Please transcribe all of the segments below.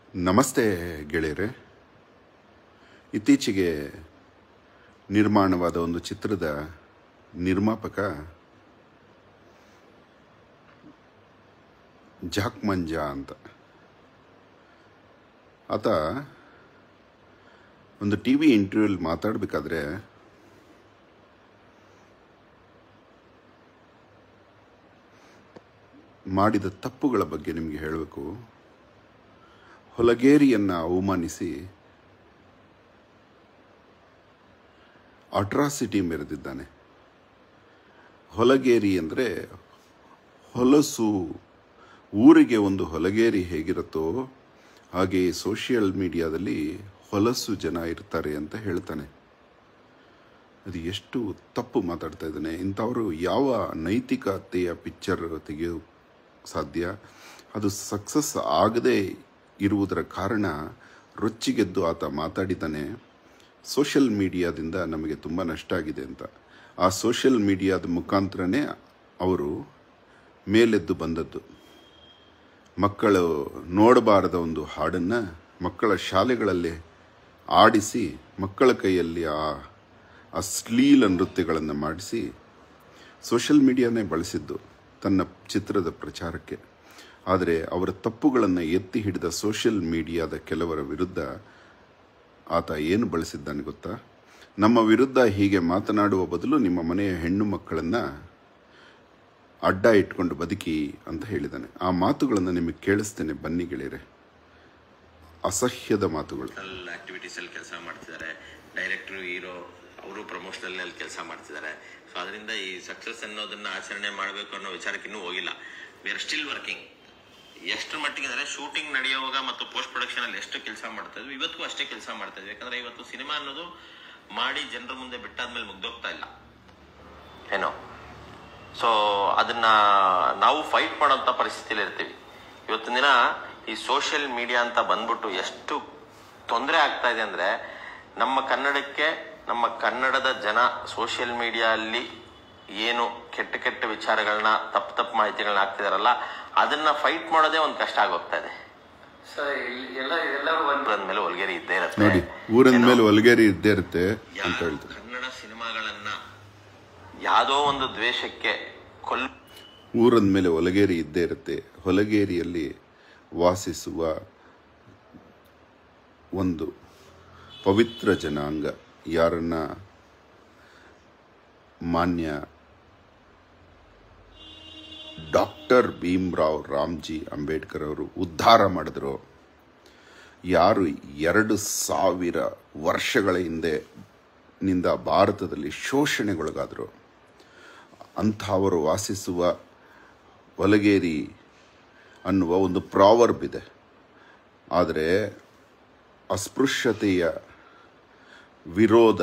ನಮಸ್ತೆ ಗೆಳೆಯರೆ ಇತ್ತೀಚೆಗೆ ನಿರ್ಮಾಣವಾದ ಒಂದು ಚಿತ್ರದ ನಿರ್ಮಾಪಕ ಜಾಕ್ ಮಂಜಾ ಅಂತ ಆತ ಒಂದು ಟಿ ವಿ ಇಂಟರ್ವ್ಯೂಲ್ ಮಾತಾಡಬೇಕಾದ್ರೆ ಮಾಡಿದ ತಪ್ಪುಗಳ ಬಗ್ಗೆ ನಿಮಗೆ ಹೇಳಬೇಕು ಹೊಲಗೇರಿಯನ್ನು ಅವಮಾನಿಸಿ ಅಟ್ರಾಸಿಟಿ ಮೆರೆದಿದ್ದಾನೆ ಹೊಲಗೇರಿ ಅಂದರೆ ಹೊಲಸು ಊರಿಗೆ ಒಂದು ಹೊಲಗೇರಿ ಹೇಗಿರುತ್ತೋ ಹಾಗೆ ಸೋಷಿಯಲ್ ಮೀಡಿಯಾದಲ್ಲಿ ಹೊಲಸು ಜನ ಇರ್ತಾರೆ ಅಂತ ಹೇಳ್ತಾನೆ ಅದು ಎಷ್ಟು ತಪ್ಪು ಮಾತಾಡ್ತಾ ಇದ್ದಾನೆ ಇಂಥವರು ಯಾವ ನೈತಿಕತೆಯ ಪಿಕ್ಚರ್ ತೆಗೆಯೋ ಸಾಧ್ಯ ಅದು ಸಕ್ಸಸ್ ಆಗದೇ ಇರುವುದರ ಕಾರಣ ರೊಚ್ಚಿಗೆದ್ದು ಆತ ಮಾತಾಡಿದ್ದಾನೆ ಸೋಷಿಯಲ್ ಮೀಡಿಯಾದಿಂದ ನಮಗೆ ತುಂಬ ನಷ್ಟ ಆಗಿದೆ ಅಂತ ಆ ಸೋಷಿಯಲ್ ಮೀಡಿಯಾದ ಮುಖಾಂತರನೇ ಅವರು ಮೇಲೆದ್ದು ಬಂದದ್ದು ಮಕ್ಕಳು ನೋಡಬಾರದ ಒಂದು ಹಾಡನ್ನು ಮಕ್ಕಳ ಶಾಲೆಗಳಲ್ಲಿ ಆಡಿಸಿ ಮಕ್ಕಳ ಕೈಯಲ್ಲಿ ಆ ಅಶ್ಲೀಲ ನೃತ್ಯಗಳನ್ನು ಮಾಡಿಸಿ ಸೋಷಿಯಲ್ ಮೀಡಿಯಾನೇ ಬಳಸಿದ್ದು ತನ್ನ ಚಿತ್ರದ ಪ್ರಚಾರಕ್ಕೆ ಆದರೆ ಅವರ ತಪ್ಪುಗಳನ್ನು ಎತ್ತಿ ಹಿಡಿದ ಸೋಷಿಯಲ್ ಮೀಡಿಯಾದ ಕೆಲವರ ವಿರುದ್ಧ ಆತ ಏನು ಬಳಸಿದ್ದಾನೆ ಗೊತ್ತಾ ನಮ್ಮ ವಿರುದ್ಧ ಹೀಗೆ ಮಾತನಾಡುವ ಬದಲು ನಿಮ್ಮ ಮನೆಯ ಹೆಣ್ಣು ಮಕ್ಕಳನ್ನು ಅಡ್ಡ ಇಟ್ಕೊಂಡು ಬದುಕಿ ಅಂತ ಹೇಳಿದ್ದಾನೆ ಆ ಮಾತುಗಳನ್ನು ನಿಮಗೆ ಕೇಳಿಸ್ತೇನೆ ಬನ್ನಿ ಗೆಳೆಯರೆ ಅಸಹ್ಯದ ಮಾತುಗಳು ಪ್ರಮೋಷನಲ್ ಆಕ್ಟಿವಿಟೀಸ್ ಅಲ್ಲಿ ಕೆಲಸ ಮಾಡ್ತಿದ್ದಾರೆ ಡೈರೆಕ್ಟರ್ ಹೀರೋ ಅವರು ಪ್ರಮೋಷನಲ್ ನಲ್ಲಿ ಕೆಲಸ ಮಾಡ್ತಿದ್ದಾರೆ ಸೊ ಅದರಿಂದ ಈ ಸಕ್ಸಸ್ ಅನ್ನೋದನ್ನ ಆಚರಣೆ ಮಾಡಬೇಕು ಅನ್ನೋ ವಿಚಾರಕ್ಕೆ ಇನ್ನೂ ಹೋಗಿಲ್ಲ ವಿ ಆರ್ ಸ್ಟಿಲ್ ವರ್ಕಿಂಗ್ ಎಷ್ಟು ಮಟ್ಟಿಗೆ ಅಂದರೆ ಶೂಟಿಂಗ್ ನಡೆಯುವಾಗ ಮತ್ತು ಪೋಸ್ಟ್ ಪ್ರೊಡಕ್ಷನ್ ಅಲ್ಲಿ ಎಷ್ಟು ಕೆಲಸ ಮಾಡ್ತಾ ಇದ್ವಿ ಇವತ್ತು ಅಷ್ಟೇ ಕೆಲಸ ಮಾಡ್ತಾ ಇದ್ವಿ ಯಾಕಂದ್ರೆ ಇವತ್ತು ಸಿನಿಮಾ ಅನ್ನೋದು ಮಾಡಿ ಜನರ ಮುಂದೆ ಬಿಟ್ಟಾದ್ಮೇಲೆ ಮುಗ್ದೋಗ್ತಾ ಇಲ್ಲ ಏನೋ ಸೊ ಅದನ್ನ ನಾವು ಫೈಟ್ ಮಾಡೋಂಥ ಪರಿಸ್ಥಿತಿಯಲ್ಲಿ ಇರ್ತೀವಿ ಇವತ್ತಿನ ದಿನ ಈ ಸೋಷಿಯಲ್ ಮೀಡಿಯಾ ಅಂತ ಬಂದ್ಬಿಟ್ಟು ಎಷ್ಟು ತೊಂದರೆ ಆಗ್ತಾ ಇದೆ ಅಂದ್ರೆ ನಮ್ಮ ಕನ್ನಡಕ್ಕೆ ನಮ್ಮ ಕನ್ನಡದ ಜನ ಸೋಷಿಯಲ್ ಮೀಡಿಯಾ ಅಲ್ಲಿ ಏನು ಕೆಟ್ಟ ಕೆಟ್ಟ ವಿಚಾರಗಳನ್ನ ತಪ್ಪು ತಪ್ಪು ಮಾಹಿತಿಗಳನ್ನ ಹಾಕ್ತಿದಾರಲ್ಲ ಅದನ್ನ ಫೈಟ್ ಮಾಡೋದೇ ಒಂದು ಕಷ್ಟ ಆಗೋಗ್ತಾ ಇದೆ ಸರ್ ಇಲ್ಲಿ ಎಲ್ಲ ಎಲ್ಲರೂ ಒಂದು ಅಂದ್ಮೇಲೆ ಒಲ್ಗೇರಿ ಇದ್ದೇ ಇರುತ್ತೆ ನೋಡಿ ಊರಿನ ಏನೋ ಮೇಲೆ ಒಲಗೇರಿ ಇದ್ದೇ ಇರುತ್ತೆ ಅಂತ ಯಾರು ಹೇಳ್ತಾರೆ ಕನ್ನಡ ಸಿನಿಮಾಗಳನ್ನ ಯಾವುದೋ ಒಂದು ದ್ವೇಷಕ್ಕೆ ಕೊಲ್ ಊರದ ಮೇಲೆ ಒಲಗೇರಿ ಇದ್ದೇ ಇರುತ್ತೆ ಹೊಲಗೇರಿಯಲ್ಲಿ ವಾಸಿಸುವ ಒಂದು ಪವಿತ್ರ ಜನಾಂಗ ಯಾರನ್ನ ಮಾನ್ಯ ಡಾಕ್ಟರ್ ಭೀಮ್ರಾವ್ ರಾಮ್ಜಿ ಅಂಬೇಡ್ಕರ್ ಅವರು ಉದ್ಧಾರ ಮಾಡಿದ್ರು ಯಾರು ಎರಡು ಸಾವಿರ ವರ್ಷಗಳ ಹಿಂದೆ ನಿಂದ ಭಾರತದಲ್ಲಿ ಶೋಷಣೆಗೊಳಗಾದರು ಅಂಥವರು ವಾಸಿಸುವ ಒಲಗೇರಿ ಅನ್ನುವ ಒಂದು ಪ್ರಾವರ್ಬ್ ಇದೆ ಆದರೆ ಅಸ್ಪೃಶ್ಯತೆಯ ವಿರೋಧ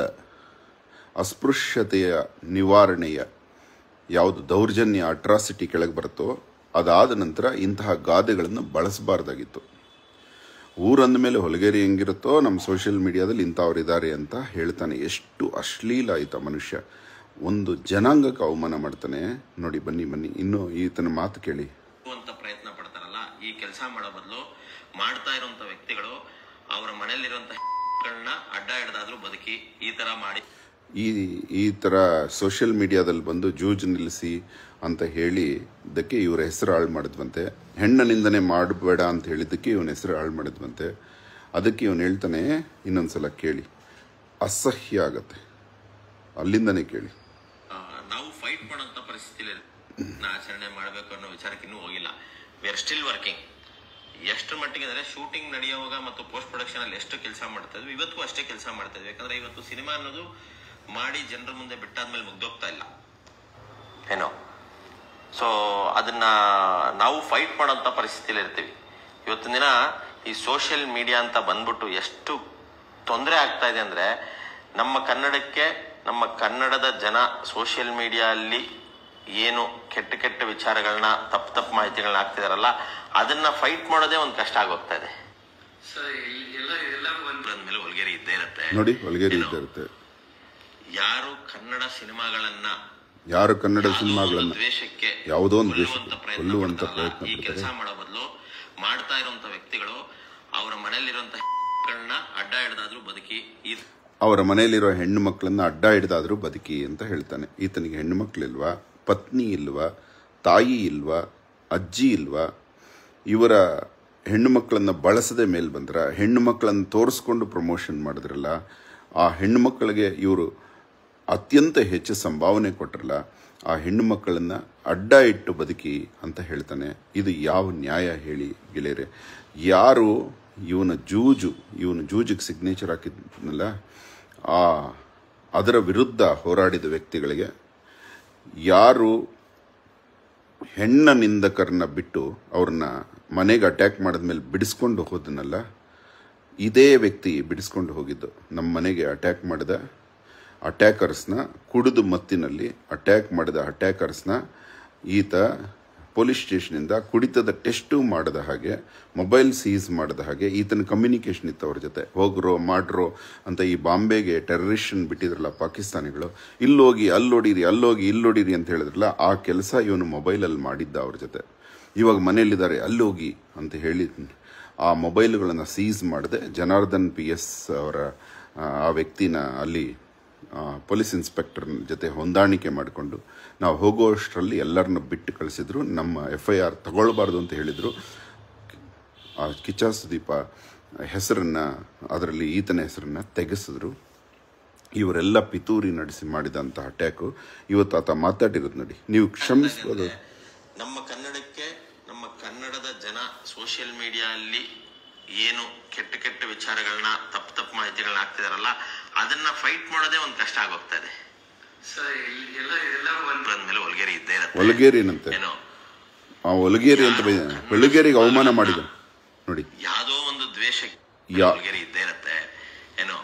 ಅಸ್ಪೃಶ್ಯತೆಯ ನಿವಾರಣೆಯ ಯಾವುದು ದೌರ್ಜನ್ಯ ಅಟ್ರಾಸಿಟಿ ಕೆಳಗೆ ಬರುತ್ತೋ ಅದಾದ ನಂತರ ಇಂತಹ ಗಾದೆಗಳನ್ನು ಬಳಸಬಾರ್ದಾಗಿತ್ತು ಊರಂದ ಮೇಲೆ ಹೊಲಗೇರಿ ಹೆಂಗಿರುತ್ತೋ ನಮ್ಮ ಸೋಷಿಯಲ್ ಮೀಡಿಯಾದಲ್ಲಿ ಇಂಥವ್ರು ಇದ್ದಾರೆ ಅಂತ ಹೇಳ್ತಾನೆ ಎಷ್ಟು ಅಶ್ಲೀಲ ಆಯ್ತಾ ಮನುಷ್ಯ ಒಂದು ಜನಾಂಗಕ್ಕೆ ಅವಮಾನ ಮಾಡ್ತಾನೆ ನೋಡಿ ಬನ್ನಿ ಬನ್ನಿ ಇನ್ನು ಈತನ ಮಾತು ಕೇಳಿ ಅಂತ ಪ್ರಯತ್ನ ಪಡ್ತಾರಲ್ಲ ಈ ಕೆಲಸ ಮಾಡೋ ಬದಲು ಮಾಡ್ತಾ ಇರುವಂತ ವ್ಯಕ್ತಿಗಳು ಅವರ ಮನೆಯಲ್ಲಿರುವಂತ ಅಡ್ಡ ಹಿಡ್ದಾದ್ರೂ ಬದುಕಿ ಈ ತರ ಮಾಡಿ ಈ ಈ ಥರ ಸೋಷಿಯಲ್ ಮೀಡಿಯಾದಲ್ಲಿ ಬಂದು ಜೂಜ್ ನಿಲ್ಲಿಸಿ ಅಂತ ಹೇಳಿ ಇದಕ್ಕೆ ಇವ್ರ ಹೆಸರು ಹಾಳು ಮಾಡಿದ್ವಂತೆ ಹೆಣ್ಣನಿಂದನೇ ಮಾಡಬೇಡ ಅಂತ ಹೇಳಿದ್ದಕ್ಕೆ ಇವನ ಹೆಸರು ಹಾಳು ಮಾಡಿದ್ವಂತೆ ಅದಕ್ಕೆ ಇವನು ಹೇಳ್ತಾನೆ ಇನ್ನೊಂದ್ಸಲ ಕೇಳಿ ಅಸಹ್ಯ ಆಗತ್ತೆ ಅಲ್ಲಿಂದನೇ ಕೇಳಿ ಆ, ನಾವು ಫೈಟ್ ಮಾಡೋಂಥ ಪರಿಸ್ಥಿತಿಲಿ ಆಚರಣೆ ಮಾಡಬೇಕು ಅನ್ನೋ ವಿಚಾರಕ್ಕೆ ಇನ್ನೂ ಹೋಗಿಲ್ಲ ವಿ ಆರ್ ಸ್ಟಿಲ್ ವರ್ಕಿಂಗ್ ಎಷ್ಟು ಮಟ್ಟಿಗೆ ಅಂದರೆ ಶೂಟಿಂಗ್ ನಡೆಯುವಾಗ ಮತ್ತು ಪೋಸ್ಟ್ ಪ್ರೊಡಕ್ಷನ್ ಅಲ್ಲಿ ಎಷ್ಟು ಕೆಲಸ ಮಾಡ್ತಾ ಇದ್ವಿ ಇವತ್ತು ಅಷ್ಟೇ ಕೆಲಸ ಮಾಡ್ತಾ ಇದ್ವಿ ಯಾಕಂದ್ರೆ ಇವತ್ತು ಸಿನಿಮಾ ಅನ್ನೋದು ಮಾಡಿ ಜನರ ಮುಂದೆ ಬಿಟ್ಟಾದ್ಮೇಲೆ ಮುಗ್ದೋಗ್ತಾ ಇಲ್ಲ ಏನೋ ಸೊ ಅದನ್ನ ನಾವು ಫೈಟ್ ಮಾಡೋಂಥ ಪರಿಸ್ಥಿತಿಲಿ ಇರ್ತೀವಿ ಇವತ್ತಿನ ದಿನ ಈ ಸೋಷಿಯಲ್ ಮೀಡಿಯಾ ಅಂತ ಬಂದ್ಬಿಟ್ಟು ಎಷ್ಟು ತೊಂದರೆ ಆಗ್ತಾ ಇದೆ ಅಂದ್ರೆ ನಮ್ಮ ಕನ್ನಡಕ್ಕೆ ನಮ್ಮ ಕನ್ನಡದ ಜನ ಸೋಷಿಯಲ್ ಮೀಡಿಯಾ ಅಲ್ಲಿ ಏನು ಕೆಟ್ಟ ಕೆಟ್ಟ ವಿಚಾರಗಳನ್ನ ತಪ್ಪು ತಪ್ಪು ಮಾಹಿತಿಗಳನ್ನ ಹಾಕ್ತಿದಾರಲ್ಲ ಅದನ್ನ ಫೈಟ್ ಮಾಡೋದೇ ಒಂದು ಕಷ್ಟ ಆಗೋಗ್ತಾ ಇದೆ ಸರ್ ಇಲ್ಲಿ ಎಲ್ಲ ಎಲ್ಲರೂ ಒಂದು ಅಂದ್ಮೇಲೆ ಒಲ್ಗೇರಿ ಇದ್ದೇ ಇರುತ್ತೆ ನೋಡಿ ಒಳಗೇರಿ ಏನು? ಇದ್ದೇ ಇರುತ್ತೆ ಯಾರು ಕನ್ನಡ ಸಿನಿಮಾಗಳನ್ನ ಯಾರು ಕನ್ನಡ ಯಾವುದೋ ಸಿನಿಮಾಗಳನ್ನು ಒಂದು ದ್ವೇಷಕ್ಕೆ ಯಾವುದೋ ಒಂದು ಕೊಲ್ಲುವಂತ ದ್ವೇಷಕ್ಕೆ ಪ್ರಯತ್ನ ಕೊಲ್ಲುವಂತ ಪಡ್ತಾರಲ್ಲ, ಪ್ರಯತ್ನ ಈ ಕೆಲಸ ಪಡ್ತಾರೆ ಮಾಡೋ ಬದಲು ಮಾಡ್ತಾ ಇರುವಂತ ವ್ಯಕ್ತಿಗಳು ಅವರ ಮನೆಯಲ್ಲಿರುವಂತಹ ಗಳನ್ನ ಅಡ್ಡ ಹಿಡ್ದಾದ್ರೂ ಬದುಕಿ ಈ ಅವರ ಮನೆಯಲ್ಲಿರೋ ಹೆಣ್ಣು ಮಕ್ಕಳನ್ನ ಅಡ್ಡ ಹಿಡ್ದಾದ್ರೂ ಬದುಕಿ ಅಂತ ಹೇಳ್ತಾನೆ ಈತನಿಗೆ ಹೆಣ್ಣು ಮಕ್ಕಳಿಲ್ವಾ ಪತ್ನಿ ಇಲ್ವಾ ತಾಯಿ ಇಲ್ವಾ ಅಜ್ಜಿ ಇಲ್ವಾ ಇವರ ಹೆಣ್ಣು ಮಕ್ಕಳನ್ನ ಬಳಸದೆ ಮೇಲೆ ಬಂದ್ರ ಹೆಣ್ಣು ಮಕ್ಕಳನ್ನು ತೋರಿಸ್ಕೊಂಡು ಪ್ರಮೋಷನ್ ಮಾಡಿದ್ರಲ್ಲ ಆ ಹೆಣ್ಣು ಮಕ್ಕಳಿಗೆ ಇವರು ಅತ್ಯಂತ ಹೆಚ್ಚು ಸಂಭಾವನೆ ಕೊಟ್ರಲ್ಲ ಆ ಹೆಣ್ಣು ಮಕ್ಕಳನ್ನ ಅಡ್ಡ ಇಟ್ಟು ಬದುಕಿ ಅಂತ ಹೇಳ್ತಾನೆ ಇದು ಯಾವ ನ್ಯಾಯ ಹೇಳಿ ಗೆಳೆಯರೆ ಯಾರು ಇವನ ಜೂಜು ಇವನ ಜೂಜಿಗೆ ಸಿಗ್ನೇಚರ್ ಹಾಕಿದ್ನಲ್ಲ ಆ ಅದರ ವಿರುದ್ಧ ಹೋರಾಡಿದ ವ್ಯಕ್ತಿಗಳಿಗೆ ಯಾರು ಹೆಣ್ಣ ನಿಂದಕರನ್ನ ಬಿಟ್ಟು ಅವ್ರನ್ನ ಮನೆಗೆ ಅಟ್ಯಾಕ್ ಮಾಡಿದ್ಮೇಲೆ ಬಿಡಿಸ್ಕೊಂಡು ಹೋದನಲ್ಲ ಇದೇ ವ್ಯಕ್ತಿ ಬಿಡಿಸ್ಕೊಂಡು ಹೋಗಿದ್ದು ನಮ್ಮ ಮನೆಗೆ ಅಟ್ಯಾಕ್ ಮಾಡಿದ ಅಟ್ಯಾಕರ್ಸ್ನ ಕುಡಿದು ಮತ್ತಿನಲ್ಲಿ ಅಟ್ಯಾಕ್ ಮಾಡಿದ ಅಟ್ಯಾಕರ್ಸ್ನ ಈತ ಪೊಲೀಸ್ ಸ್ಟೇಷನಿಂದ ಕುಡಿತದ ಟೆಸ್ಟು ಮಾಡದ ಹಾಗೆ ಮೊಬೈಲ್ ಸೀಸ್ ಮಾಡದ ಹಾಗೆ ಈತನ ಕಮ್ಯುನಿಕೇಷನ್ ಇತ್ತು ಅವ್ರ ಜೊತೆ ಹೋಗ್ರೋ ಮಾಡ್ರೋ ಅಂತ ಈ ಬಾಂಬೆಗೆ ಟೆರರಿಸ್ಟನ್ ಬಿಟ್ಟಿದ್ರಲ್ಲ ಪಾಕಿಸ್ತಾನಿಗಳು ಇಲ್ಲೋಗಿ ಅಲ್ಲೋಡಿರಿ ಅಲ್ಲೋಗಿ ಇಲ್ಲೋಡಿರಿ ಅಂತ ಹೇಳಿದ್ರಲ್ಲ ಆ ಕೆಲಸ ಇವನು ಮೊಬೈಲಲ್ಲಿ ಮಾಡಿದ್ದ ಅವ್ರ ಜೊತೆ ಇವಾಗ ಮನೆಯಲ್ಲಿದ್ದಾರೆ ಅಲ್ಲೋಗಿ ಅಂತ ಹೇಳಿ ಆ ಮೊಬೈಲ್ಗಳನ್ನು ಸೀಸ್ ಮಾಡಿದೆ ಜನಾರ್ದನ್ ಪಿ ಎಸ್ ಅವರ ಆ, ಆ ವ್ಯಕ್ತಿನ ಅಲ್ಲಿ ಆ, ಪೊಲೀಸ್ ಇನ್ಸ್ಪೆಕ್ಟರ್ ಜೊತೆ ಹೊಂದಾಣಿಕೆ ಮಾಡಿಕೊಂಡು ನಾವು ಹೋಗುವಷ್ಟರಲ್ಲಿ ಎಲ್ಲರನ್ನ ಬಿಟ್ಟು ಕಳಿಸಿದ್ರು ನಮ್ಮ ಎಫ್ ಐ ಆರ್ ತಗೊಳ್ಬಾರ್ದು ಅಂತ ಹೇಳಿದರು ಆ ಕಿಚ್ಚ ಸುದೀಪ ಹೆಸರನ್ನ ಅದರಲ್ಲಿ ಈತನ ಹೆಸರನ್ನ ತೆಗೆಸಿದ್ರು ಇವರೆಲ್ಲ ಪಿತೂರಿ ನಡೆಸಿ ಮಾಡಿದಂಥ ಅಟ್ಯಾಕು ಇವತ್ತು ಆತ ಮಾತಾಡಿರೋದು ನೋಡಿ ನೀವು ಕ್ಷಮಿಸ್ಬೋದು ನಮ್ಮ ಕನ್ನಡಕ್ಕೆ ನಮ್ಮ ಕನ್ನಡದ ಜನ ಸೋಷಿಯಲ್ ಮೀಡಿಯಾ ಅಲ್ಲಿ ಏನು ಕೆಟ್ಟ ಕೆಟ್ಟ ವಿಚಾರಗಳನ್ನ ತಪ್ಪು ತಪ್ಪು ಮಾಹಿತಿಗಳನ್ನ ಹಾಕ್ತಿದಾರಲ್ಲ ಅದನ್ನ ಫೈಟ್ ಮಾಡೋದೇ ಒಂದು ಕಷ್ಟ ಆಗೋಗ್ತಾ ಇದೆ ಸರ್ ಇಲ್ಲಿ ಎಲ್ಲ ಎಲ್ಲ ಒಂದು ಬಂದ್ಮೇಲೆ ಒಳಗೇರಿ ಇದ್ದೇ ಇರತ್ತೆ ಒಲಗೇರಿನಂತೆ ಏನೋ ಆ ಒಲಗೇರಿ ಅಂತ ಬೈ ಬೆಳಗೇರಿಗೆ ಅವಮಾನ ಮಾಡಿದ ನೋಡಿ ಯಾವುದೋ ಒಂದು ದ್ವೇಷಕ್ಕೆ ಯಾ- ಒಳಗೇರಿ ಇದ್ದೇ ಇರತ್ತೆ ಏನೋ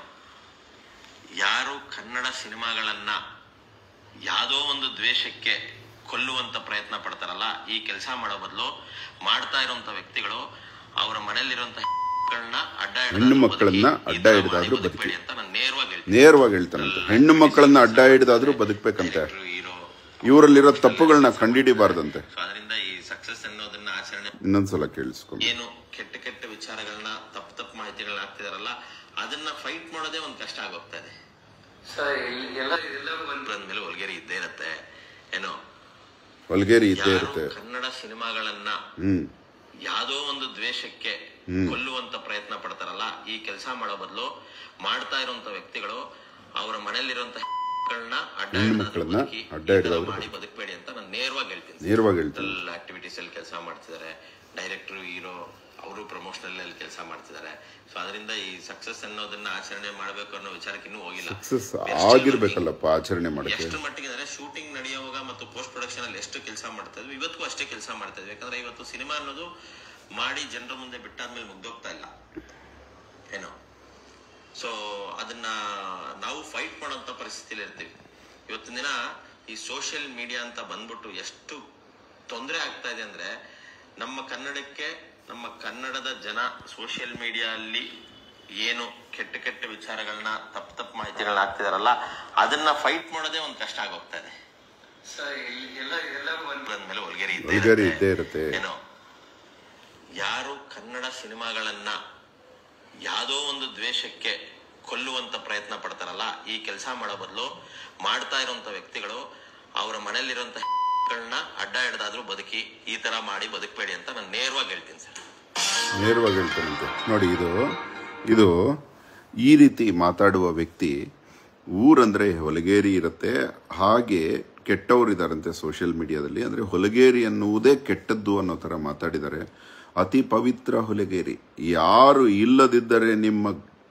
ಯಾರು ಕನ್ನಡ ಸಿನಿಮಾಗಳನ್ನ ಯಾವುದೋ ಒಂದು ದ್ವೇಷಕ್ಕೆ ಕೊಲ್ಲುವಂತ ಪ್ರಯತ್ನ ಪಡ್ತಾರಲ್ಲ ಈ ಕೆಲಸ ಮಾಡೋ ಬದಲು ಮಾಡ್ತಾ ಇರುವಂತ ವ್ಯಕ್ತಿಗಳು ಅವರ ಮನೆಯಲ್ಲಿರುವಂತ ಗಳನ್ನ ಅಡ್ಡ ಹಿಡ್ದಾದ್ರೂ ಹೆಣ್ಣು ಮಕ್ಕಳನ್ನ ಬದುಕಿ, ಈ ಅಡ್ಡ ತರ ಹಿಡ್ದಾದ್ರೂ ಮಾಡಿ ಬದುಕ್ಬೇಡಿ ಅಂತ ನಾನು ನೇರವಾಗಿ ಹೇಳ್ತೀನಿ ನೇರವಾಗಿ ಹೇಳ್ತಾನಂತೆ ಹೆಣ್ಣು ಮಕ್ಕಳನ್ನ ಅಡ್ಡ ಹಿಡಿದಾದ್ರೂ ಬದುಕ್ಬೇಕಂತೆ ಹೀರೋ ಇವರಲ್ಲಿರೋ ತಪ್ಪುಗಳನ್ನ ಕಂಡಿಡಿಬಾರ್ದಂತೆ ಸೊ ಅದರಿಂದ ಈ ಸಕ್ಸಸ್ ಅನ್ನೋದನ್ನ ಆಚರಣೆ ಇನ್ನೊಂದ್ಸಲ ಕೇಳಿಸ್ಕೊಂಡು ಏನು ಕೆಟ್ಟ ಕೆಟ್ಟ ವಿಚಾರಗಳನ್ನ ತಪ್ಪು ತಪ್ಪು ಮಾಹಿತಿಗಳನ್ನ ಹಾಕ್ತಿದಾರಲ್ಲ ಅದನ್ನ ಫೈಟ್ ಮಾಡೋದೇ ಒಂದು ಕಷ್ಟ ಆಗೋಗ್ತಾ ಇದೆ ಸರ್ ಇಲ್ಲಿ ಎಲ್ಲ ಎಲ್ಲ ಒಂದು ಬಂದ್ಮೇಲೆ ಒಳಗೇರಿ ಇದ್ದೇ ಇರತ್ತೆ ಏನೋ ಒಲಗೇರಿ ಇದ್ದೇ ಯಾರು ಇರುತ್ತೆ ಕನ್ನಡ ಸಿನಿಮಾಗಳನ್ನ ಹ್ಮ್ ಯಾವುದೋ ಒಂದು ದ್ವೇಷಕ್ಕೆ ಕೊಲ್ಲುವಂತ ಪ್ರಯತ್ನ ಪಡ್ತಾರಲ್ಲ ಈ ಕೆಲಸ ಮಾಡೋ ಬದಲು ಮಾಡ್ತಾ ಇರುವಂತ ವ್ಯಕ್ತಿಗಳು ಅವರ ಮನೆಯಲ್ಲಿರುವಂತ ಗಳನ್ನ ಅಡ್ಡ ಹೆಣ್ಣು ಹಿಡ್ದಾದ್ರೂ ಮಕ್ಕಳನ್ನ ಬದುಕಿ, ಅಡ್ಡ ಈ ತರ ಹಿಡ್ದಾದ್ರೂ ಮಾಡಿ ಬದುಕಬೇಡಿ ಅಂತ ನಾನು ನೇರವಾಗಿ ಹೇಳ್ತೀನಿ ನೇರವಾಗಿ ಹೇಳ್ತಾನೆ ಆಕ್ಟಿವಿಟೀಸ್ ಅಲ್ಲಿ ಕೆಲಸ ಮಾಡ್ತಿದ್ದಾರೆ ಡೈರೆಕ್ಟರ್ ಹೀರೋ ಅವರು ಪ್ರಮೋಷನಲ್ ಅಲ್ಲಿ ಕೆಲಸ ಮಾಡ್ತಿದ್ದಾರೆ ಸೊ ಅದರಿಂದ ಈ ಸಕ್ಸಸ್ ಅನ್ನೋದನ್ನ ಆಚರಣೆ ಮಾಡಬೇಕು ಅನ್ನೋ ವಿಚಾರಕ್ಕೆ ಇನ್ನೂ ಹೋಗಿಲ್ಲ ಸಕ್ಸಸ್ ಆಗಿರ್ಬೇಕಲ್ಲಪ್ಪ ಆಚರಣೆ ಮಾಡಕ್ಕೆ ಎಷ್ಟು ಮಟ್ಟಿಗೆ ಅಂದ್ರೆ ಶೂಟಿಂಗ್ ನಡೆಯುವಾಗ ಮತ್ತು ಪೋಸ್ಟ್ ಪ್ರೊಡಕ್ಷನ್ ಅಲ್ಲಿ ಎಷ್ಟು ಕೆಲಸ ಮಾಡ್ತಾ ಇದ್ವಿ ಇವತ್ತಿಗೂ ಅಷ್ಟೇ ಕೆಲಸ ಮಾಡ್ತಾ ಇದ್ವಿ ಯಾಕಂದ್ರೆ ಇವತ್ತು ಸಿನಿಮಾ ಅನ್ನೋದು ಮಾಡಿ ಜನರ ಮುಂದೆ ಬಿಟ್ಟಾದ್ಮೇಲೆ ಮುಗ್ದೋಗ್ತಾ ಇಲ್ಲ ಏನೋ ಸೊ ಅದನ್ನ ನಾವು ಫೈಟ್ ಮಾಡೋಂಥ ಪರಿಸ್ಥಿತಿಲಿ ಇರ್ತೀವಿ ಇವತ್ತಿನ ದಿನ ಈ ಸೋಷಿಯಲ್ ಮೀಡಿಯಾ ಅಂತ ಬಂದ್ಬಿಟ್ಟು ಎಷ್ಟು ತೊಂದರೆ ಆಗ್ತಾ ಇದೆ ಅಂದ್ರೆ ನಮ್ಮ ಕನ್ನಡಕ್ಕೆ ನಮ್ಮ ಕನ್ನಡದ ಜನ ಸೋಷಿಯಲ್ ಮೀಡಿಯಾ ಅಲ್ಲಿ ಏನು ಕೆಟ್ಟ ಕೆಟ್ಟ ವಿಚಾರಗಳನ್ನ ತಪ್ಪು ತಪ್ಪು ಮಾಹಿತಿಗಳನ್ನ ಹಾಕ್ತಿದಾರಲ್ಲ ಅದನ್ನ ಫೈಟ್ ಮಾಡೋದೇ ಒಂದು ಕಷ್ಟ ಆಗೋಗ್ತಾ ಇದೆ ಸರ್ ಇಲ್ಲಿ ಎಲ್ಲ ಎಲ್ಲ ಒಂದು ಬಂದ್ಮೇಲೆ ಒಳಗೇರಿ ಇದ್ದೇ ಒಲಗೇರಿ ಇರತ್ತೆ. ಇದ್ದೇ ಇರುತ್ತೆ ಏನೋ ಯಾರು ಕನ್ನಡ ಸಿನಿಮಾಗಳನ್ನ ಯಾವುದೋ ಒಂದು ದ್ವೇಷಕ್ಕೆ ಕೊಲ್ಲುವಂತ ಪ್ರಯತ್ನ ಪಡ್ತಾರಲ್ಲ ಈ ಕೆಲಸ ಮಾಡೋ ಬದಲು ಮಾಡ್ತಾ ಇರುವಂತ ವ್ಯಕ್ತಿಗಳು ಅವರ ಮನೆಯಲ್ಲಿರುವಂತ ಗಳನ್ನ ಅಡ್ಡ ಹಿಡ್ದಾದ್ರೂ ಬದುಕಿ ಈ ತರ ಮಾಡಿ ಬದುಕಬೇಡಿ ಅಂತ ನಾನು ನೇರವಾಗಿ ಹೇಳ್ತೀನಿ ಸರ್ ನೇರವಾಗಿ ಹೇಳ್ತಾನಂತೆ ನೋಡಿ ಇದು ಇದು ಈ ರೀತಿ ಮಾತಾಡುವ ವ್ಯಕ್ತಿ ಊರಂದ್ರೆ ಹೊಲಗೇರಿ ಇರುತ್ತೆ ಹಾಗೆ ಕೆಟ್ಟವರು ಇದ್ದಾರಂತೆ ಸೋಷಿಯಲ್ ಮೀಡಿಯಾದಲ್ಲಿ ಅಂದ್ರೆ ಹೊಲಗೇರಿ ಅನ್ನುವುದೇ ಕೆಟ್ಟದ್ದು ಅನ್ನೋ ಥರ ಮಾತಾಡಿದ್ದಾರೆ ಅತಿ ಪವಿತ್ರ ಹೊಲಗೇರಿ ಯಾರು ಇಲ್ಲದಿದ್ದರೆ ನಿಮ್ಮ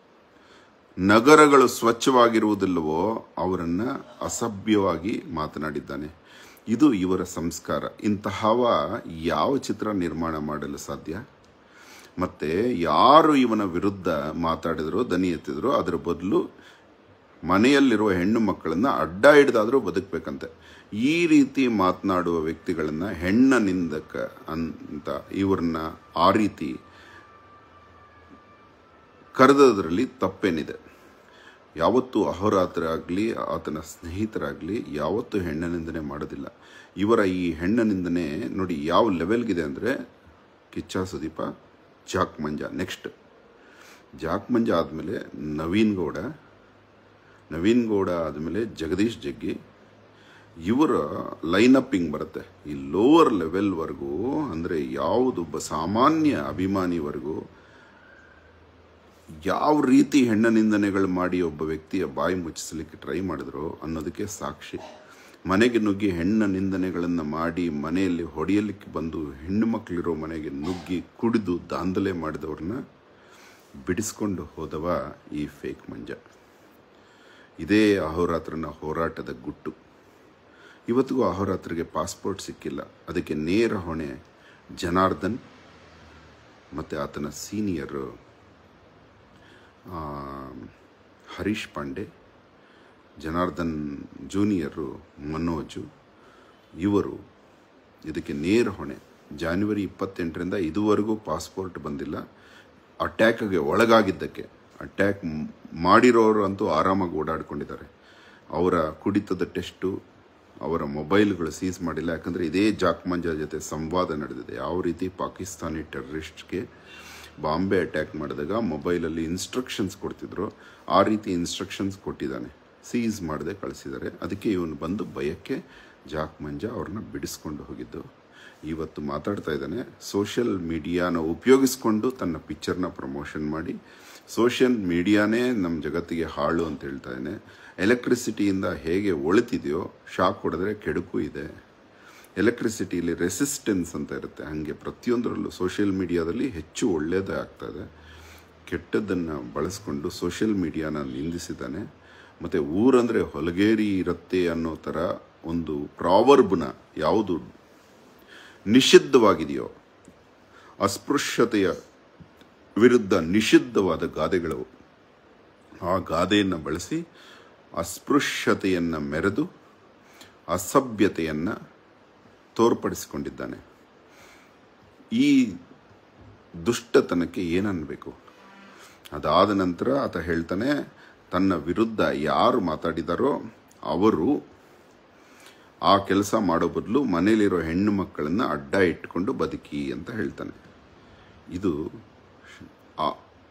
ನಗರಗಳು ಸ್ವಚ್ಛವಾಗಿರುವುದಿಲ್ಲವೋ ಅವರನ್ನ ಅಸಭ್ಯವಾಗಿ ಮಾತನಾಡಿದ್ದಾನೆ ಇದು ಇವರ ಸಂಸ್ಕಾರ ಇಂತಹವ ಯಾವ ಚಿತ್ರ ನಿರ್ಮಾಣ ಮಾಡಲು ಸಾಧ್ಯ ಮತ್ತೆ ಯಾರು ಇವನ ವಿರುದ್ಧ ಮಾತಾಡಿದ್ರು ದನಿ ಎತ್ತಿದ್ರು ಅದರ ಬದಲು ಮನೆಯಲ್ಲಿರುವ ಹೆಣ್ಣು ಮಕ್ಕಳನ್ನ ಅಡ್ಡ ಹಿಡ್ದಾದ್ರೂ ಬದುಕಬೇಕಂತೆ ಈ ರೀತಿ ಮಾತನಾಡುವ ವ್ಯಕ್ತಿಗಳನ್ನ ಹೆಣ್ಣ ನಿಂದಕ ಅಂತ ಇವ್ರನ್ನ ಆ ರೀತಿ ಕರೆದದ್ರಲ್ಲಿ ತಪ್ಪೇನಿದೆ ಯಾವತ್ತೂ ಅಹೋರಾತ್ರರಾಗಲಿ ಆತನ ಸ್ನೇಹಿತರಾಗಲಿ ಯಾವತ್ತೂ ಹೆಣ್ಣ ನಿಂದನೆ ಮಾಡೋದಿಲ್ಲ ಇವರ ಈ ಹೆಣ್ಣ ನಿಂದನೆ ನೋಡಿ ಯಾವ ಲೆವೆಲ್ಗಿದೆ ಅಂದರೆ Kichcha Sudeepa Jack Manja next Jack Manja ಆದಮೇಲೆ ನವೀನ್ ಗೌಡ ನವೀನ್ ಗೌಡ ಆದಮೇಲೆ ಜಗದೀಶ್ ಜಗ್ಗಿ ಇವರ ಲೈನಪ್ ಹಿಂಗೆ ಬರುತ್ತೆ ಈ ಲೋವರ್ ಲೆವೆಲ್ವರೆಗೂ ಅಂದರೆ ಯಾವುದೊಬ್ಬ ಸಾಮಾನ್ಯ ಅಭಿಮಾನಿವರೆಗೂ ಯಾವ ರೀತಿ ಹೆಣ್ಣ ನಿಂದನೆಗಳು ಮಾಡಿ ಒಬ್ಬ ವ್ಯಕ್ತಿಯ ಬಾಯಿ ಮುಚ್ಚಿಸಲಿಕ್ಕೆ ಟ್ರೈ ಮಾಡಿದ್ರು ಅನ್ನೋದಕ್ಕೆ ಸಾಕ್ಷಿ ಮನೆಗೆ ನುಗ್ಗಿ ಹೆಣ್ಣ ನಿಂದನೆಗಳನ್ನು ಮಾಡಿ ಮನೆಯಲ್ಲಿ ಹೊಡೆಯಲಿಕ್ಕೆ ಬಂದು ಹೆಣ್ಣು ಮಕ್ಕಳಿರೋ ಮನೆಗೆ ನುಗ್ಗಿ ಕುಡಿದು ದಾಂಧಲೆ ಮಾಡಿದವ್ರನ್ನ ಬಿಡಿಸ್ಕೊಂಡು ಹೋದವ ಈ ಫೇಕ್ ಮಂಜ ಇದೇ ಅಹೋರಾತ್ರನ ಹೋರಾಟದ ಗುಟ್ಟು ಇವತ್ತಿಗೂ ಅಹೋರಾತ್ರಿಗೆ ಪಾಸ್ಪೋರ್ಟ್ ಸಿಕ್ಕಿಲ್ಲ ಅದಕ್ಕೆ ನೇರ ಹೊಣೆ ಜನಾರ್ದನ್ ಮತ್ತು ಆತನ ಸೀನಿಯರು ಆ, ಹರೀಶ್ ಪಾಂಡೆ ಜನಾರ್ದನ್ ಜೂನಿಯರು ಮನೋಜು ಇವರು ಇದಕ್ಕೆ ನೇರ ಹೊಣೆ ಜಾನ್ವರಿ ಇಪ್ಪತ್ತೆಂಟರಿಂದ ಇದುವರೆಗೂ ಪಾಸ್ಪೋರ್ಟ್ ಬಂದಿಲ್ಲ ಅಟ್ಯಾಕ್ಗೆ ಒಳಗಾಗಿದ್ದಕ್ಕೆ ಅಟ್ಯಾಕ್ ಮಾಡಿರೋರು ಅಂತೂ ಆರಾಮಾಗಿ ಓಡಾಡ್ಕೊಂಡಿದ್ದಾರೆ ಅವರ ಕುಡಿತದ ಟೆಸ್ಟು ಅವರ ಮೊಬೈಲ್ಗಳು ಸೀಸ್ ಮಾಡಿಲ್ಲ ಯಾಕಂದರೆ ಇದೇ ಜಾಕ್ಮಂಜಾ ಜೊತೆ ಸಂವಾದ ನಡೆದಿದೆ ಯಾವ ರೀತಿ ಪಾಕಿಸ್ತಾನಿ ಟೆರರಿಸ್ಟ್ಗೆ ಬಾಂಬೆ ಅಟ್ಯಾಕ್ ಮಾಡಿದಾಗ ಮೊಬೈಲಲ್ಲಿ ಇನ್ಸ್ಟ್ರಕ್ಷನ್ಸ್ ಕೊಡ್ತಿದ್ರು ಆ ರೀತಿ ಇನ್ಸ್ಟ್ರಕ್ಷನ್ಸ್ ಕೊಟ್ಟಿದ್ದಾನೆ ಸೀಸ್ ಮಾಡದೆ ಕಳಿಸಿದ್ದಾರೆ ಅದಕ್ಕೆ ಇವನು ಬಂದು ಭಯಕ್ಕೆ ಜಾಕ್ ಮಂಜಾ ಅವ್ರನ್ನ ಬಿಡಿಸ್ಕೊಂಡು ಹೋಗಿದ್ದು ಇವತ್ತು ಮಾತಾಡ್ತಾ ಇದ್ದಾನೆ ಸೋಷಿಯಲ್ ಮೀಡಿಯಾನ ಉಪಯೋಗಿಸ್ಕೊಂಡು ತನ್ನ ಪಿಕ್ಚರ್ನ ಪ್ರಮೋಷನ್ ಮಾಡಿ ಸೋಷಿಯಲ್ ಮೀಡಿಯಾನೇ ನಮ್ಮ ಜಗತ್ತಿಗೆ ಹಾಳು ಅಂತ ಹೇಳ್ತಾ ಇದ್ದಾನೆ ಎಲೆಕ್ಟ್ರಿಸಿಟಿಯಿಂದ ಹೇಗೆ ಒಳಿತಿದೆಯೋ ಶಾಕ್ ಹೊಡೆದ್ರೆ ಕೆಡುಕು ಇದೆ ಎಲೆಕ್ಟ್ರಿಸಿಟಿಲಿ ರೆಸಿಸ್ಟೆನ್ಸ್ ಅಂತ ಇರುತ್ತೆ ಹಾಗೆ ಪ್ರತಿಯೊಂದರಲ್ಲೂ ಸೋಷಿಯಲ್ ಮೀಡಿಯಾದಲ್ಲಿ ಹೆಚ್ಚು ಒಳ್ಳೆಯದೇ ಆಗ್ತಾ ಇದೆ ಕೆಟ್ಟದ್ದನ್ನು ಬಳಸ್ಕೊಂಡು ಸೋಷಿಯಲ್ ಮೀಡಿಯಾನ ನಿಂದಿಸಿದ್ದಾನೆ ಮತ್ತು ಊರಂದರೆ ಹೊಲಗೇರಿ ಇರುತ್ತೆ ಅನ್ನೋ ಥರ ಒಂದು ಪ್ರಾವರ್ಬ್ನ ಯಾವುದು ನಿಷಿದ್ಧವಾಗಿದೆಯೋ ಅಸ್ಪೃಶ್ಯತೆಯ ವಿರುದ್ಧ ನಿಷಿದ್ಧವಾದ ಗಾದೆಗಳು ಆ ಗಾದೆಯನ್ನು ಬಳಸಿ ಅಸ್ಪೃಶ್ಯತೆಯನ್ನು ಮೆರೆದು ಅಸಭ್ಯತೆಯನ್ನು ತೋರ್ಪಡಿಸಿಕೊಂಡಿದ್ದಾನೆ ಈ ದುಷ್ಟತನಕ್ಕೆ ಏನನ್ನಬೇಕು ಅದಾದ ನಂತರ ಆತ ಹೇಳ್ತಾನೆ ತನ್ನ ವಿರುದ್ಧ ಯಾರು ಮಾತಾಡಿದಾರೋ ಅವರು ಆ ಕೆಲಸ ಮಾಡೋ ಬದಲು ಮನೇಲಿರೋ ಹೆಣ್ಣು ಮಕ್ಕಳನ್ನು ಅಡ್ಡ ಇಟ್ಕೊಂಡು ಬದುಕಿ ಅಂತ ಹೇಳ್ತಾನೆ ಇದು ಆ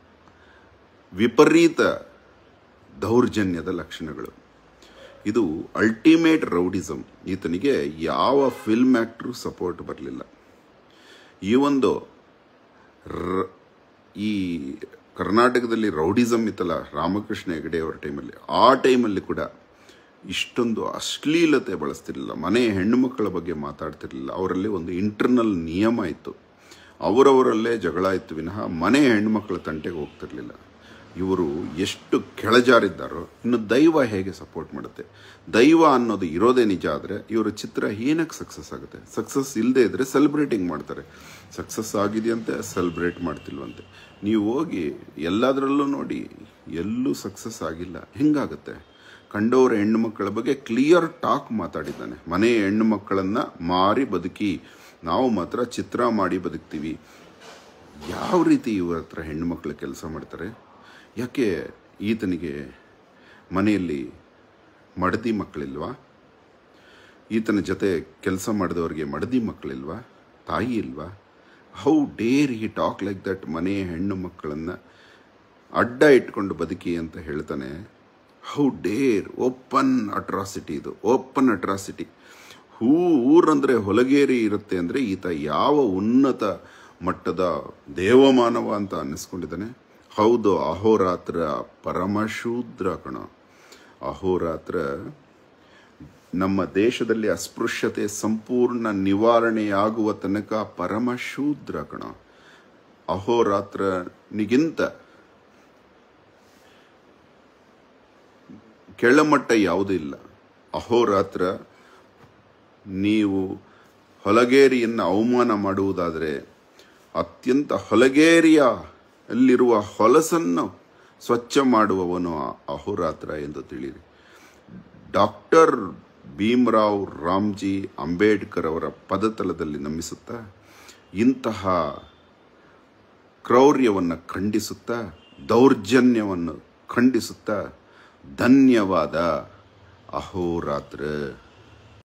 ವಿಪರೀತ ದೌರ್ಜನ್ಯದ ಲಕ್ಷಣಗಳು ಇದು ಅಲ್ಟಿಮೇಟ್ ರೌಡಿಸಮ್ ಈತನಿಗೆ ಯಾವ ಫಿಲ್ಮ್ ಆ್ಯಕ್ಟ್ರು ಸಪೋರ್ಟ್ ಬರಲಿಲ್ಲ ಈ ಒಂದು ರ- ಈ ಕರ್ನಾಟಕದಲ್ಲಿ ರೌಡಿಸಮ್ ಇತ್ತಲ್ಲ ರಾಮಕೃಷ್ಣ ಹೆಗಡೆ ಅವರ ಟೈಮಲ್ಲಿ ಆ ಟೈಮಲ್ಲಿ ಕೂಡ ಇಷ್ಟೊಂದು ಅಶ್ಲೀಲತೆ ಬಳಸ್ತಿರಲಿಲ್ಲ ಮನೆ ಹೆಣ್ಣು ಮಕ್ಕಳ ಬಗ್ಗೆ ಮಾತಾಡ್ತಿರ್ಲಿಲ್ಲ ಅವರಲ್ಲಿ ಒಂದು ಇಂಟರ್ನಲ್ ನಿಯಮ ಇತ್ತು ಅವರವರಲ್ಲೇ ಜಗಳ ಇತ್ತು ವಿನಃ ಮನೆ ಹೆಣ್ಣುಮಕ್ಕಳ ತಂಟೆಗೆ ಹೋಗ್ತಿರ್ಲಿಲ್ಲ ಇವರು ಎಷ್ಟು ಕೆಳಜಾರಿದ್ದಾರೋ ಇನ್ನು ದೈವ ಹೇಗೆ ಸಪೋರ್ಟ್ ಮಾಡುತ್ತೆ ದೈವ ಅನ್ನೋದು ಇರೋದೇ ನಿಜ ಆದರೆ ಇವರ ಚಿತ್ರ ಏನಕ್ಕೆ ಸಕ್ಸಸ್ ಆಗುತ್ತೆ ಸಕ್ಸಸ್ ಇಲ್ಲದೆ ಇದ್ರೆ ಸೆಲೆಬ್ರೇಟಿಂಗ್ ಮಾಡ್ತಾರೆ ಸಕ್ಸಸ್ ಆಗಿದೆಯಂತೆ ಸೆಲೆಬ್ರೇಟ್ ಮಾಡ್ತಿಲ್ವಂತೆ ನೀವು ಹೋಗಿ ಎಲ್ಲದರಲ್ಲೂ ನೋಡಿ ಎಲ್ಲೂ ಸಕ್ಸಸ್ ಆಗಿಲ್ಲ ಹೆಂಗಾಗುತ್ತೆ ಕಂಡವರ ಹೆಣ್ಣು ಮಕ್ಕಳ ಬಗ್ಗೆ ಕ್ಲಿಯರ್ ಟಾಕ್ ಮಾತಾಡಿದ್ದಾನೆ ಮನೆ ಹೆಣ್ಣು ಮಕ್ಕಳನ್ನ ಮಾರಿ ಬದುಕಿ ನಾವು ಮಾತ್ರ ಚಿತ್ರ ಮಾಡಿ ಬದುಕ್ತೀವಿ ಯಾವ ರೀತಿ ಇವ್ರ ಹತ್ರ ಹೆಣ್ಣು ಮಕ್ಕಳು ಕೆಲಸ ಮಾಡ್ತಾರೆ ಯಾಕೆ ಈತನಿಗೆ ಮನೆಯಲ್ಲಿ ಮಡದಿ ಮಕ್ಕಳಿಲ್ವಾ ಈತನ ಜೊತೆ ಕೆಲಸ ಮಾಡಿದವರಿಗೆ ಮಡದಿ ಮಕ್ಕಳಿಲ್ವಾ ತಾಯಿ ಇಲ್ವಾ how dare he talk like that ಮನೆ ಹೆಣ್ಣು ಮಕ್ಕಳನ್ನು ಅಡ್ಡ ಇಟ್ಕೊಂಡು ಬದುಕಿ ಅಂತ ಹೇಳ್ತಾನೆ ಹೌ ಡೇರ್ ಓಪನ್ ಅಟ್ರಾಸಿಟಿ ಇದು ಓಪನ್ ಅಟ್ರಾಸಿಟಿ ಹೂ ಊರಂದ್ರೆ ಹೊಲಗೇರಿ ಇರುತ್ತೆ ಅಂದರೆ ಈತ ಯಾವ ಉನ್ನತ ಮಟ್ಟದ ದೇವಮಾನವ ಅಂತ ಅನ್ನಿಸ್ಕೊಂಡಿದ್ದಾನೆ ಹೌದು ಅಹೋರಾತ್ರ ಪರಮಶೂದ್ರ ಕಣ ಅಹೋರಾತ್ರ ನಮ್ಮ ದೇಶದಲ್ಲಿ ಅಸ್ಪೃಶ್ಯತೆ ಸಂಪೂರ್ಣ ನಿವಾರಣೆಯಾಗುವ ತನಕ ಪರಮಶೂದ್ರ ಕಣ ಅಹೋರಾತ್ರನಿಗಿಂತ ಕೆಳಮಟ್ಟ ಯಾವುದೂ ಇಲ್ಲ ಅಹೋರಾತ್ರ ನೀವು ಹೊಲಗೇರಿಯನ್ನು ಅವಮಾನ ಮಾಡುವುದಾದರೆ ಅತ್ಯಂತ ಹೊಲಗೇರಿಯ ಅಲ್ಲಿರುವ ಹೊಲಸನ್ನು ಸ್ವಚ್ಛ ಮಾಡುವವನು ಆ ಅಹೋರಾತ್ರ ಎಂದು ತಿಳಿಯಿರಿ ಡಾಕ್ಟರ್ ಭೀಮರಾವ್ ರಾಮ್ಜಿ ಅಂಬೇಡ್ಕರ್ ಅವರ ಪದತಲದಲ್ಲಿ ನಮಿಸುತ್ತಾ ಇಂತಹ ಕ್ರೌರ್ಯವನ್ನು ಖಂಡಿಸುತ್ತಾ ದೌರ್ಜನ್ಯವನ್ನು ಖಂಡಿಸುತ್ತಾ ಧನ್ಯವಾದ ಅಹೋರಾತ್ರ